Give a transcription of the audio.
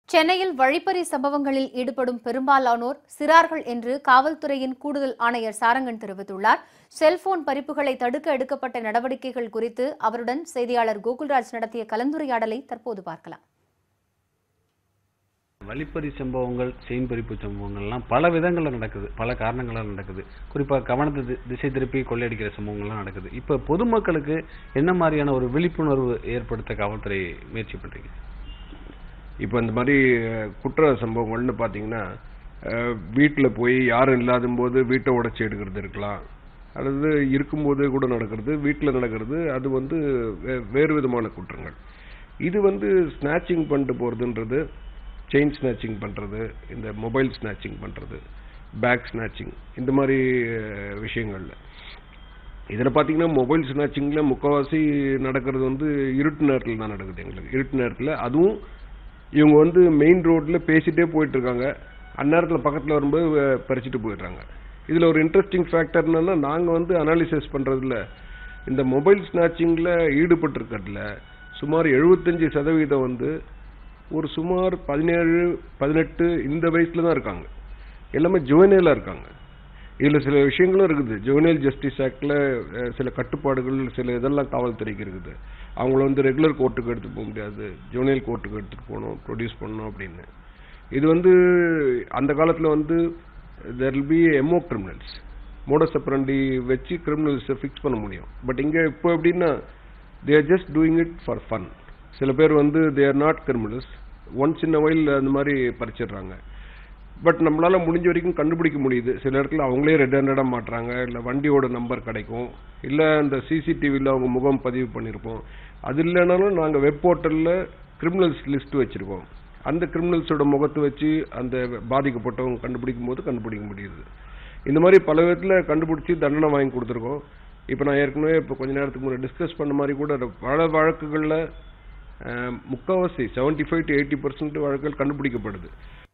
சென்னையில் வழிப்பறி சம்பவங்களில் ஈடுபடும் பெரும்பாலானோர் சிறார்கள் என்று காவல்துறையின் கூடுதல் ஆணையர் சாரங்கன் தெரிவித்துள்ளார் செல்போன் பறிப்புகளை தடுக்க எடுக்கப்பட்ட நடவடிக்கைகள் குறித்து அவருடன் செய்தியாளர் கோகுல்ராஜ் நடத்திய கலந்துரையாடலை தற்போது பார்க்கலாம் வழிப்பறி சம்பவங்கள் செயின் பறிப்பு சம்பவங்கள்லாம் பல விதங்களில் நடக்குது பல காரணங்களால் நடக்குது குறிப்பாக கவனத்தை தி- திசை திருப்பி கொள்ளையடிக்கிற சம்பவங்கள்லாம் நடக்குது இப்போ பொதுமக்களுக்கு என்ன மாதிரியான ஒரு விழிப்புணர்வு ஏற்படுத்த காவல்துறை முயற்சி பண்றீங்க இப்போ இந்த மாதிரி அஹ், குற்ற சம்பவங்கள்னு பார்த்தீங்கன்னா வீட்டில் போய் யாரும் இல்லாத போது வீட்டை உடைச்சி எடுக்கிறது இருக்கலாம் அல்லது இருக்கும்போது கூட நடக்கிறது வீட்டில் நடக்கிறது அது வந்து வே- வேறு விதமான குற்றங்கள் இது வந்து ஸ்நாச்சிங் பண்ணிட்டு போகிறதுன்றது செயின் ஸ்நாச்சிங் பண்ணுறது இந்த மொபைல் ஸ்நாச்சிங் பண்ணுறது பேக் ஸ்நாச்சிங் இந்த மாதிரி அஹ், விஷயங்கள்ல இதில் பார்த்தீங்கன்னா மொபைல் ஸ்நாச்சிங்கில் முக்கால்வாசி நடக்கிறது வந்து இருட்டு நேரத்தில் தான் நடக்குது எங்களுக்கு இருட்டு நேரத்தில் அதுவும் இவங்க வந்து மெயின் ரோட்டில் பேசிட்டே போயிட்டு இருக்காங்க அந்நேரத்தில் பக்கத்தில் வரும்போது அஹ், பறிச்சுட்டு போயிடுறாங்க இதில் ஒரு இன்ட்ரெஸ்டிங் ஃபேக்டர் என்னன்னா நாங்கள் வந்து அனாலிசிஸ் பண்ணுறதுல இந்த மொபைல் ஸ்நாச்சிங்கில் ஈடுபட்டிருக்கிறதுல சுமார் எழுபத்தஞ்சு சதவீதம் வந்து ஒரு சுமார் பதினேழு பதினெட்டு இந்த வயசுல தான் இருக்காங்க எல்லாமே ஜுவனேலாக இருக்காங்க இதில் சில விஷயங்களும் இருக்குது ஜுவனேல் ஜஸ்டிஸ் ஆக்டில் சில கட்டுப்பாடுகள் சில இதெல்லாம் காவல்துறைக்கு இருக்குது அவங்கள வந்து ரெகுலர் கோர்ட்டுக்கு எடுத்துட்டு போக முடியாது ஜுவனேல் கோர்ட்டுக்கு எடுத்துகிட்டு போகணும் ப்ரொடியூஸ் பண்ணணும் அப்படின்னு இது வந்து அந்த காலத்தில் வந்து there will be MO criminals modus operandi வச்சு கிரிமினல்ஸை ஃபிக்ஸ் பண்ண முடியும் பட் இங்கே இப்போ எப்படின்னா they are just doing it for fun சில பேர் வந்து they are not criminals once in while அந்த மாதிரி பறிச்சிடுறாங்க பட் நம்மளால முடிஞ்ச வரைக்கும் கண்டுபிடிக்க முடியுது சில இடத்துல அவங்களே ரெட் ஹேண்டடாக மாட்டுறாங்க இல்லை வண்டியோட நம்பர் கிடைக்கும் இல்லை அந்த சிசிடிவியில் அவங்க முகம் பதிவு பண்ணியிருப்போம் அது இல்லைனாலும் நாங்கள் வெப் போர்ட்டலில் கிரிமினல்ஸ் லிஸ்ட் வச்சுருக்கோம் அந்த கிரிமினல்ஸோட முகத்தை வச்சு அந்த பாதிக்கப்பட்டவங்க கண்டுபிடிக்கும் போது கண்டுபிடிக்க முடியுது இந்த மாதிரி பல விதத்தில் கண்டுபிடிச்சி தண்டனை வாங்கி கொடுத்துருக்கோம் இப்போ நான் ஏற்கனவே இப்போ கொஞ்ச நேரத்துக்கு முன்னாடி டிஸ்கஸ் பண்ண மாதிரி கூட பல வழக்குகளில் முக்கால்வாசி seventy five to eighty percent வழக்குகள் கண்டுபிடிக்கப்படுது